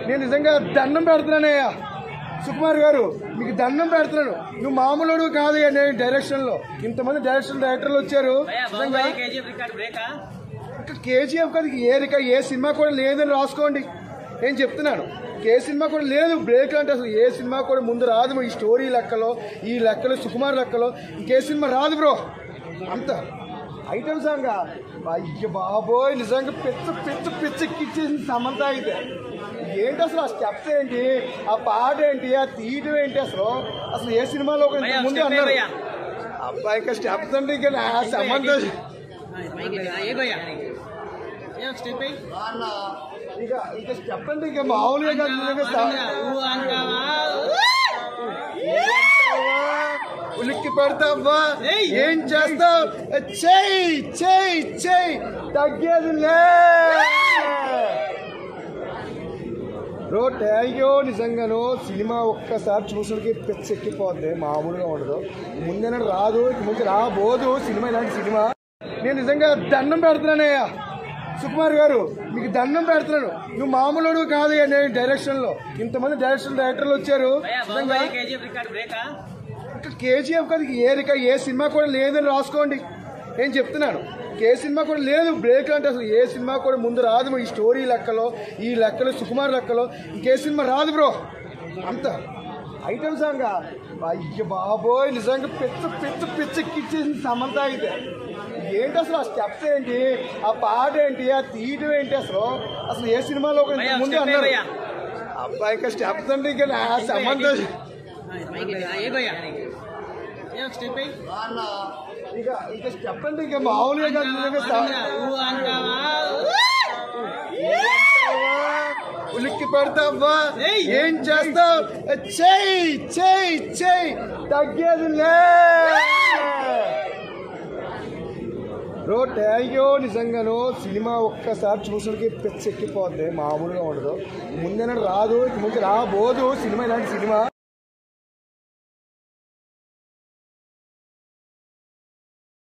నేను నిజంగా దండం పెడుతున్నానయ్యా సుకుమార్ గారు మీకు దండం పెడుతున్నాను నువ్వు మామూలుడు కాదు నేను డైరెక్షన్ లో ఇంతమంది డైరెక్షన్ డైరెక్టర్లు వచ్చారు నిజంగా కేజీఎఫ్ రికార్డ్ బ్రేకా ఇంకా కేజీఎఫ్ కాదు ఏ రిక ఏ సినిమా కూడా లేదని రాసుకోండి నేను చెప్తున్నాను ఏ సినిమా కూడా లేదు బ్రేక్ అంటే అసలు ఏ సినిమా కూడా ముందు రాదు ఈ స్టోరీ లెక్కలో ఈ లెక్కలో సుకుమార్ లెక్కలో ఇంకే సినిమా రాదు బ్రో అంత ఐటమ్ సాంగ్ అయ్య బాబోయ్ నిజంగా పిచ్చ పిచ్చ పిచ్చెక్కిచ్చేసింది సమంత అయితే ఏంటి అసలు ఆ స్టెప్స్ ఏంటి ఆ పాట ఏంటి ఆ తీయటం ఏంటి అసలు అసలు ఏ సినిమాలో ఒక భయ్యా, ముందు step ఏ అన్నారు భయ్యా? అబ్బాయి ఇంకా స్టెప్స్ అంటే ఇంకా నా సమంత ఏ భయ్యా ఏ స్టెప్ ఇక ఇక స్టెప్ అంటే ఇక మామూలుగా కాదు నిజంగా సా- అంటావా ఉలిక్కి పెడతావా ఏయ్! ఏం చేస్తావు చెయ్యి చెయ్యి చెయ్యి తగ్గేది లే బ్రో థ్యాంక్ యూ నిజంగాను సినిమా ఒక్కసారి చూసుడికి పిచ్చెక్కిపోద్ది మామూలుగా ఉండదు ముందేనా రాదు ఇక ముందు రాబోదు సినిమా ఇలాంటి సినిమా నేను నిజంగా దండం పెడుతున్నానయ్యా సుకుమార్ గారు మీకు దండం పెడుతున్నాను నువ్వు మామూలుడు కాదు నేను డైరెక్షన్ లో ఇంతమంది డైరెక్షన్ డైరెక్టర్లు వచ్చారు నిజంగా కేజీఎఫ్ రికార్డ్ బ్రేకా ఇంకా కేజీఎఫ్ కాదు ఏ రిక ఏ సినిమా కూడా లేదని రాసుకోండి నేను చెప్తున్నాను ఏ సినిమా కూడా లేదు బ్రేక్ అంటే అసలు ఏ సినిమా కూడా ముందు రాదు ఈ స్టోరీ లెక్కలో ఈ లెక్కలో సుకుమార్ లెక్కలో ఇంకే సినిమా రాదు బ్రో అంత ఐటమ్ సాంగ్ అయ్య బాబోయ్ నిజంగా పిచ్చ పిచ్చ పిచ్చెక్కిచ్చేసింది సమంత అయితే ఏంటి అసలు ఆ స్టెప్స్ ఏంటి ఆ పాట ఏంటి ఆ తీయటం ఏంటి అసలు అసలు ఏ సినిమాలో ఒక భయ్యా, ముందు step ఏ అన్నారు భయ్యా? అబ్బాయి ఇంకా స్టెప్స్ అంటే ఇంకా నా సమంత ఏ భయ్యా ఏ స్టెప్ ఇక ఇక స్టెప్ అంటే ఇక మామూలుగా కాదు నిజంగా సా- అంటావా ఉలిక్కి పెడతావా ఏయ్! ఏం చేస్తావు చెయ్యి చెయ్యి చెయ్యి తగ్గేది లే బ్రో థ్యాంక్ యూ నిజంగాను సినిమా ఒక్కసారి చూసుడికి పిచ్చెక్కిపోద్ది మామూలుగా ఉండదు ముందేనా రాదు ఇక ముందు రాబోదు సినిమా ఇలాంటి సినిమా